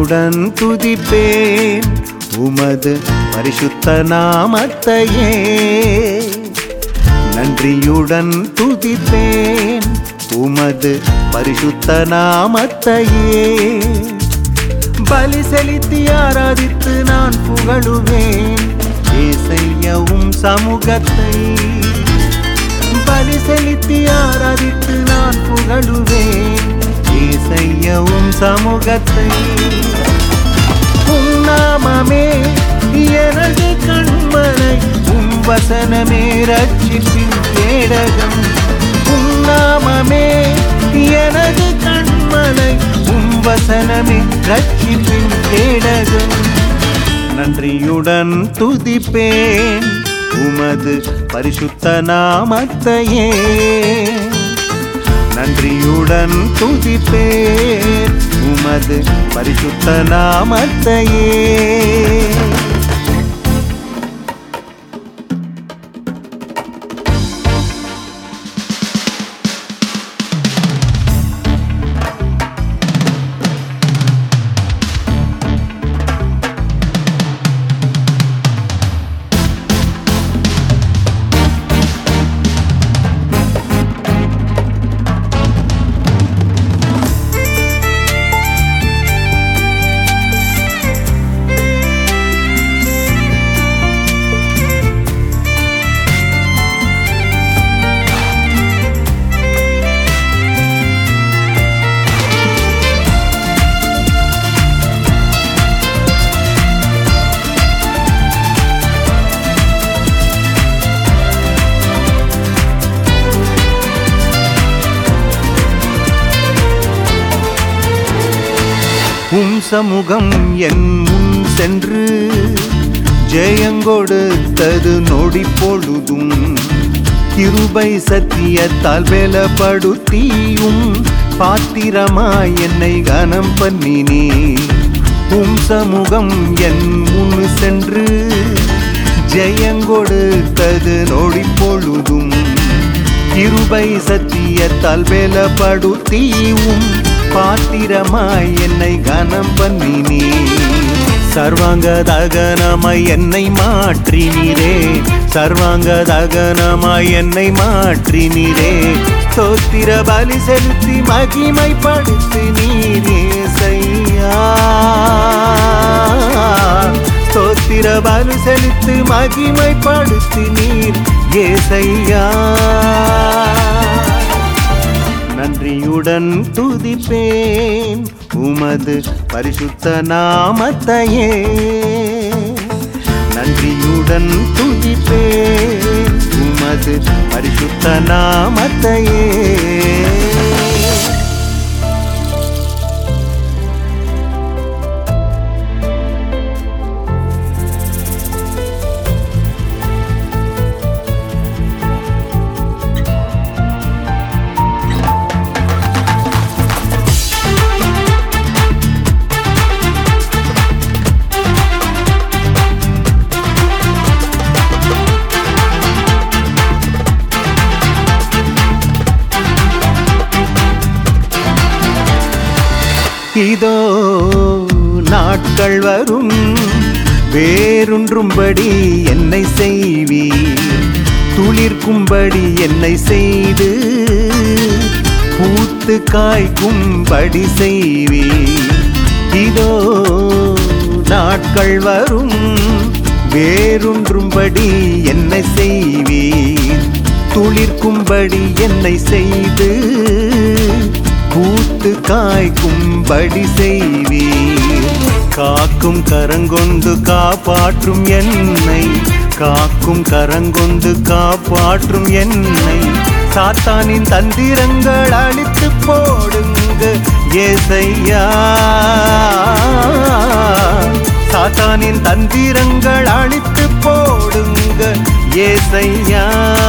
நன்றியுடன் துதிப்பேன் உமது பரிசுத்த நாமத்தையே நன்றியுடன் துதிப்பேன் உமது பரிசுத்த நாமத்தையே பலி செலுத்தி ஆராதித்து நான் புகழுவேன் ஏசையவும் சமூகத்தை பலி செலுத்தி ஆராதித்து நான் புகழுவேன் ஏசையவும் சமூகத்தை உன்னாமமே எனது கண்மனை உம் வசனமே ரட்சிப்பின் கேடகம் உன்னாமமே எனது கண்மனை உம் வசனமே ரட்சிப்பின் கேடகம் நன்றியுடன் துதிப்பேன் உமது பரிசுத்த நாமத்தையே நன்றியுடன் துதிப்பேன் உமது பரிசுத்த நாமத்தையே உம் சமூகம் என் முன் சென்று ஜெயங்கொடுத்தது நொடி பொழுதும் கிருபை சத்தியத்தால் பலப்படுத்தியும் பாத்திரமாய் என்னை கனம் பண்ணினே உம் சமூகம் என் முன் சென்று ஜெயங்கொடுத்தது நொடி பொழுதும் கிருபை சத்தியத்தால் பலப்படுத்தியும் பாத்திரமாய் என்னை கனம் பண்ணினே சர்வாங்க தகனமாய் என்னை மாற்றினீரே சர்வாங்க தகனமாய் என்னை மாற்றினீரே ஸ்தோத்திர பலி செலுத்தி மகிமைப்படுத்தி நீரே செய்யா ஸ்தோத்திர பலி செலுத்தி மகிமைப்படுத்தி நீர் ஏசையா நன்றியுடன் துதிப்பேன் உமது பரிசுத்த நாமத்தையே நன்றியுடன் துதிப்பேன் உமது பரிசுத்த நாமத்தையே இதோ நாட்கள் வரும் வேறொன்றும்படி என்னை செய்வி துளிர்க்கும்படி என்னை செய்து பூத்து காய்க்கும்படி செய்வி இதோ நாட்கள் வரும் வேறொன்றும்படி என்னை செய்வி துளிர்க்கும்படி என்னை செய்து பூத்து காய்க்கும்படி செய்வீர் காக்கும் கரங்கொண்டு காப்பாற்றும் என்னை காக்கும் கரங்கொண்டு காப்பாற்றும் என்னை சாத்தானின் தந்திரங்கள் அழித்து போடுங்க ஏசையா சாத்தானின் தந்திரங்கள் அழித்து போடுங்க ஏசையா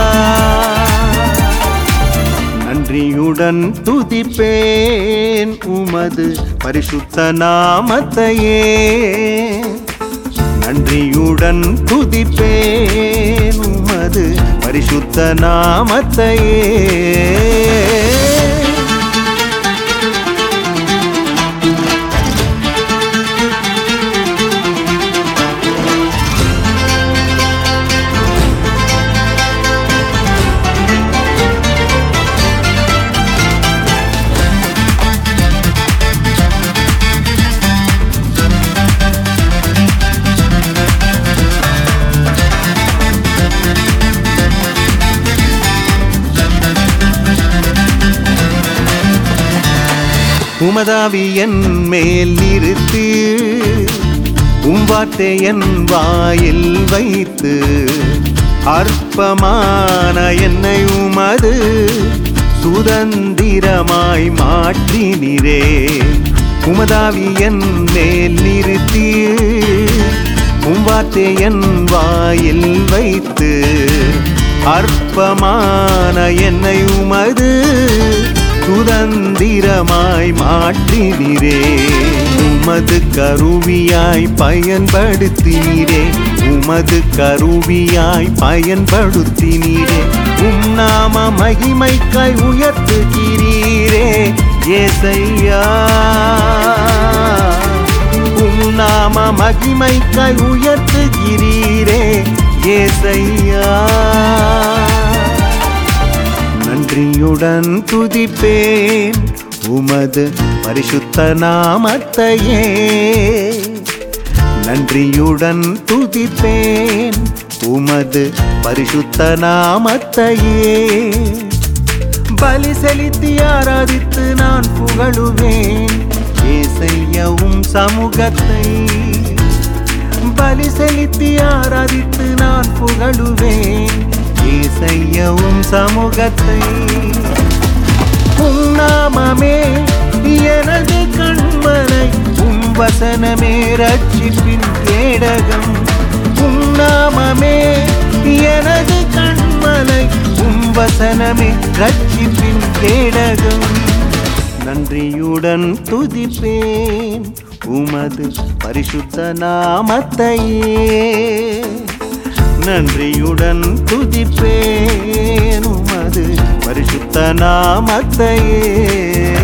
நன்றியுடன் துதிப்பேன் உமது பரிசுத்த நாமத்தையே நன்றியுடன் துதிப்பேன் உமது பரிசுத்த நாமத்தையே உமதாவி என் மேல் நிறுத்து உம் வார்த்தை என் வாயில் வைத்து அற்பமான என்னை உமது சுதந்திரமாய் மாற்றினிரே உமதாவி என் மேல் நிறுத்தி உம் வார்த்தை என் வாயில் வைத்து அற்பமான என்னை உமது சுதந்திரமாய் மாற்றினீரே உமது கருவியாய் பயன்படுத்தினீரே உமது கருவியாய் பயன்படுத்தினீரே உம் நாம மகிமைக்காய் உயர்த்துகிறீரே ஏசையா உம் நாம மகிமைக்காய் உயர்த்துகிறீரே ஏசையா நன்றியுடன் துதிப்பேன் உமது பரிசுத்த நாமத்தையே நன்றியுடன் துதிப்பேன் உமது பரிசுத்த நாமத்தையே பலி செலுத்தி ஆராதித்து நான் புகழுவேன் ஏசையவும் சமூகத்தை பலி செலுத்தி ஆராதித்து நான் புகழுவேன் ஏசையவும் சமூகத்தை உன்னாமமே எனது கண்மனை உம் வசனமே ரட்சிப்பின் கேடகம் உன்னாமமே எனது கண்மனை உம் வசனமே ரட்சிப்பின் கேடகம் நன்றியுடன் துதிப்பேன் உமது பரிசுத்த நாமத்தையே நன்றியுடன் துதிப்பேன் உமது பரிசுத்த நாமத்தையே